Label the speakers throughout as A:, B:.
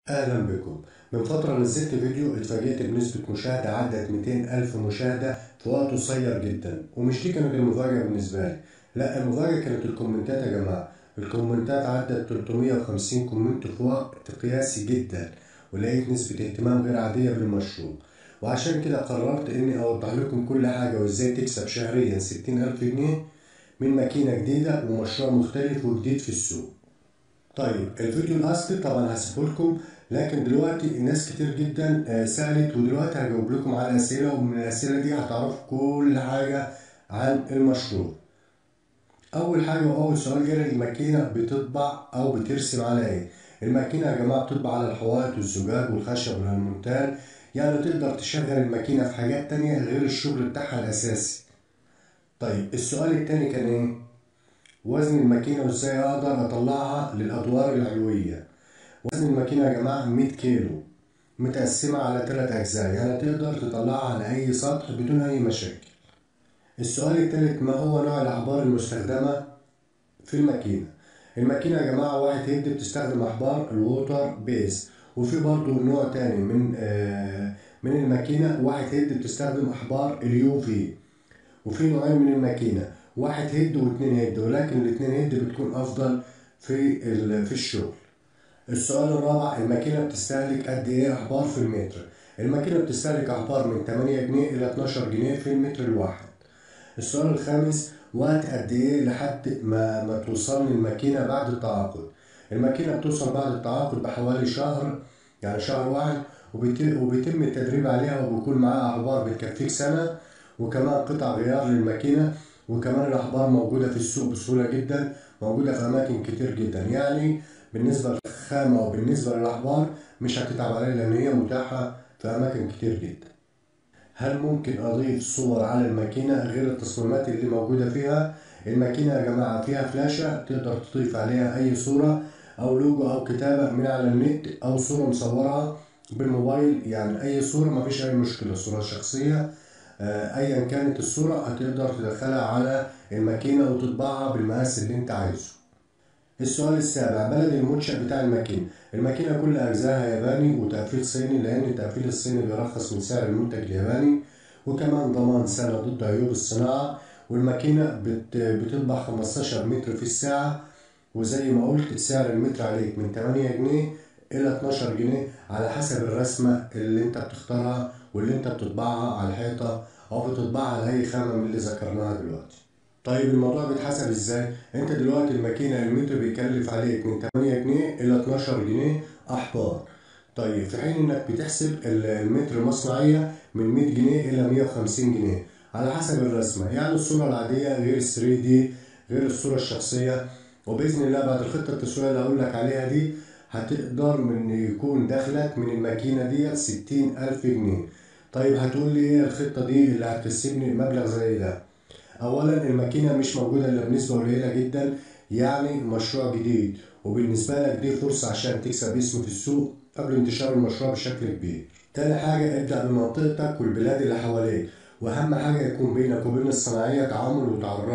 A: أهلا بكم من فترة نزلت فيديو اتفاجئت بنسبة مشاهدة عدت 200 ألف مشاهدة في وقت قصير جدا ومش دي كانت المفاجأة بالنسبة لي لا المفاجأة كانت الكومنتات يا جماعة الكومنتات عدت 350 كومنت في وقت قياسي جدا ولقيت نسبة اهتمام غير عادية بالمشروع وعشان كده قررت اني اوضح لكم كل حاجة وازاي تكسب شهريا 60 ألف جنيه من ماكينة جديدة ومشروع مختلف وجديد في السوق طيب الفيديو الاصلي طبعا هسيبه لكم لكن دلوقتي الناس كتير جدا آه، سألت ودلوقتي هجاوب لكم على أسئلة ومن الأسئلة دي هتعرفوا كل حاجة عن المشروع أول حاجة وأول سؤال جالي الماكينة بتطبع أو بترسم على إيه؟ الماكينة يا جماعة بتطبع على الحوائط والزجاج والخشب والألمنتال يعني تقدر تشغل الماكينة في حاجات تانية غير الشغل بتاعها الأساسي طيب السؤال التاني كان إيه؟ وزن الماكينة وإزاي أقدر أطلعها للأدوار العلوية وزن الماكينة يا جماعة 100 كيلو متقسمة على ثلاث أجزاء يعني تقدر تطلعها على أي سطح بدون أي مشاكل السؤال الثالث ما هو نوع الأحبار المستخدمة في الماكينة الماكينة يا جماعة واحد هيد بتستخدم أحبار الووتر بيز وفي برضو نوع تاني من آه من الماكينة واحد هيد بتستخدم أحبار اليو في وفي نوعين من الماكينة واحد هيد واثنين هيد ولكن الاثنين هيد بتكون أفضل في في الشغل السؤال الرابع الماكينة بتستهلك قد إيه أحبار في المتر؟ الماكينة بتستهلك أحبار من 8 جنيه إلى 12 جنيه في المتر الواحد. السؤال الخامس وقت قد إيه لحد ما ما توصل الماكينة بعد التعاقد؟ الماكينة بتوصل بعد التعاقد بحوالي شهر يعني شهر واحد وبيتم التدريب عليها وبيكون معاها أحبار بتكفيك سنة وكمان قطع غيار للماكينة وكمان الأحبار موجودة في السوق بسهولة جدا موجودة في أماكن كتير جدا يعني بالنسبة للخامة وبالنسبة للأحبار مش هتتعب عليها لأن هي متاحة في أماكن كتير جدا هل ممكن أضيف صور على الماكينة غير التصميمات اللي موجودة فيها الماكينة يا جماعة فيها فلاشة تقدر تضيف عليها أي صورة أو لوجو أو كتابة من على النت أو صورة مصورها بالموبايل يعني أي صورة مفيش أي مشكلة صورة شخصية أيا كانت الصورة هتقدر تدخلها على الماكينة وتطبعها بالمقاس اللي أنت عايزه السؤال السابع بلد المنشأ بتاع الماكينة الماكينة كل أجزائها ياباني وتقفيل صيني لأن التقفيل الصيني بيرخص من سعر المنتج الياباني وكمان ضمان سنة ضد عيوب الصناعة والماكينة بت... بتطبع 15 متر في الساعة وزي ما قلت سعر المتر عليك من 8 جنيه إلى 12 جنيه على حسب الرسمة اللي أنت بتختارها واللي أنت بتطبعها على الحيطة أو بتطبعها على أي خامة من اللي ذكرناها دلوقتي. طيب الموضوع بيتحسب ازاي؟ انت دلوقتي الماكينة المتر بيكلف عليك من 8 جنيه الى 12 جنيه احبار. طيب في حين انك بتحسب المتر مصنعية من 100 جنيه الى 150 جنيه على حسب الرسمة، يعني الصورة العادية غير ال 3 دي غير الصورة الشخصية وبإذن الله بعد الخطة التسويقية اللي هقول لك عليها دي هتقدر من يكون دخلك من الماكينة دي 60 ألف جنيه. طيب هتقول لي ايه الخطة دي اللي هتكسبني مبلغ زي ده؟ اولا الماكينه مش موجوده الا بنسبه قليله جدا يعني مشروع جديد وبالنسبه لك دي فرصه عشان تكسب اسم في السوق قبل انتشار المشروع بشكل كبير تاني حاجه ابدا بمنطقتك والبلاد اللي حواليك واهم حاجه يكون بينك وبين الصناعيه تعامل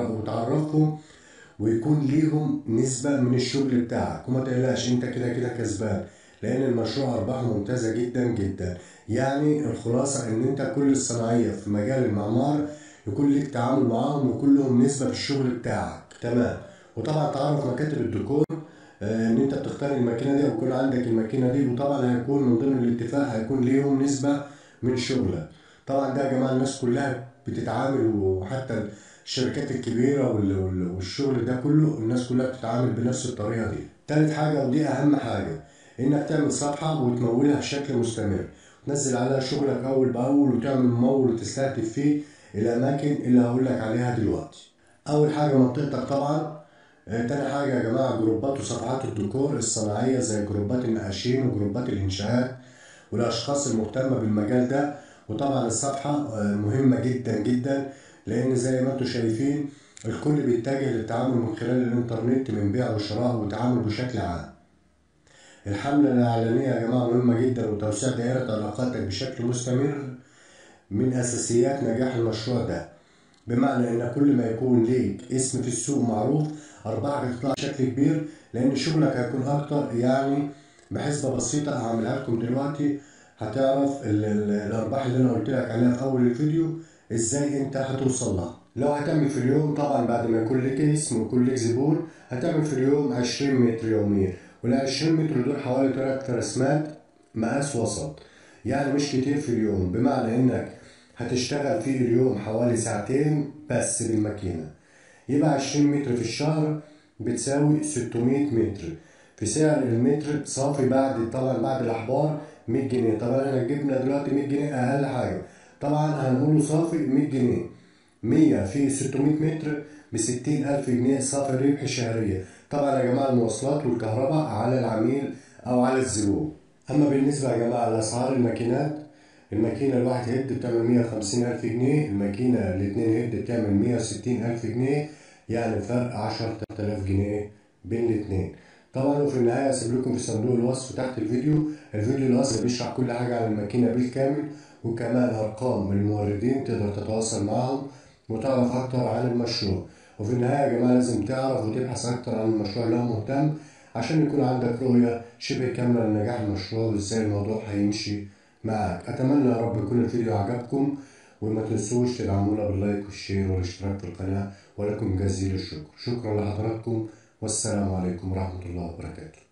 A: وتعرفهم ويكون ليهم نسبة من الشغل بتاعك وما تقلقش انت كده كده كسبان لان المشروع ارباحه ممتازة جدا جدا يعني الخلاصة ان انت كل الصناعية في مجال المعمار يكون لك تعامل معاهم ويكون لهم نسبة في الشغل بتاعك تمام وطبعا تعرف مكاتب الديكور آه ان انت بتختار الماكينة دي ويكون عندك الماكينة دي وطبعا هيكون من ضمن الاتفاق هيكون ليهم نسبة من شغلك طبعا ده يا جماعة الناس كلها بتتعامل وحتى الشركات الكبيرة والشغل ده كله الناس كلها بتتعامل بنفس الطريقة دي تالت حاجة ودي أهم حاجة إنك تعمل صفحة وتمولها بشكل مستمر تنزل عليها شغلك أول بأول وتعمل ممول وتستهدف فيه الأماكن اللي هقول لك عليها دلوقتي. أول حاجة منطقتك طبعا، آه تاني حاجة يا جماعة جروبات وصفحات الديكور الصناعية زي جروبات النقاشين وجروبات الإنشاءات والأشخاص المهتمة بالمجال ده وطبعا الصفحة آه مهمة جدا جدا لأن زي ما انتم شايفين الكل بيتجه للتعامل من خلال الإنترنت من بيع وشراء وتعامل بشكل عام. الحملة الإعلانية يا جماعة مهمة جدا وتوسيع دائرة علاقاتك بشكل مستمر من أساسيات نجاح المشروع ده بمعنى إن كل ما يكون ليك اسم في السوق معروف أرباحك هتطلع بشكل كبير لأن شغلك هيكون أكتر يعني بحسبة بسيطة هعملها لكم دلوقتي هتعرف ال- ال- الأرباح اللي أنا قلت لك عليها في أول الفيديو إزاي أنت هتوصل لها لو هتعمل في اليوم طبعا بعد ما يكون لك اسم ويكون لك زبون هتعمل في اليوم 20 متر يوميا وال 20 متر دول حوالي 3 رسمات مقاس وسط يعني مش كتير في اليوم بمعنى انك هتشتغل في اليوم حوالي ساعتين بس بالماكينة يبقى 20 متر في الشهر بتساوي 600 متر في سعر المتر صافي بعد طبعا بعد الأحبار 100 جنيه طبعا احنا جبنا دلوقتي 100 جنيه أقل حاجة طبعا هنقوله صافي 100 جنيه 100 في 600 متر ب 60000 جنيه صافي ربح شهرية طبعا يا جماعة المواصلات والكهرباء على العميل أو على الزبون أما بالنسبة يا جماعة لأسعار الماكينات الماكينة الواحد هيد بتعمل 150 ألف جنيه الماكينة الاتنين هيد بتعمل 160 ألف جنيه يعني فرق 10000 جنيه بين الاتنين طبعا وفي النهاية هسيب لكم في صندوق الوصف تحت الفيديو الفيديو الأصلي بيشرح كل حاجة عن الماكينة بالكامل وكمان أرقام الموردين تقدر تتواصل معهم وتعرف أكتر عن المشروع وفي النهاية يا جماعة لازم تعرف وتبحث أكتر عن المشروع اللي هو مهتم عشان يكون عندك رؤية شبه كاملة لنجاح المشروع وإزاي الموضوع هيمشي معاك أتمنى يا رب يكون الفيديو عجبكم وما تنسوش تدعمونا باللايك والشير والاشتراك في القناة ولكم جزيل الشكر شكرا لحضراتكم والسلام عليكم ورحمة الله وبركاته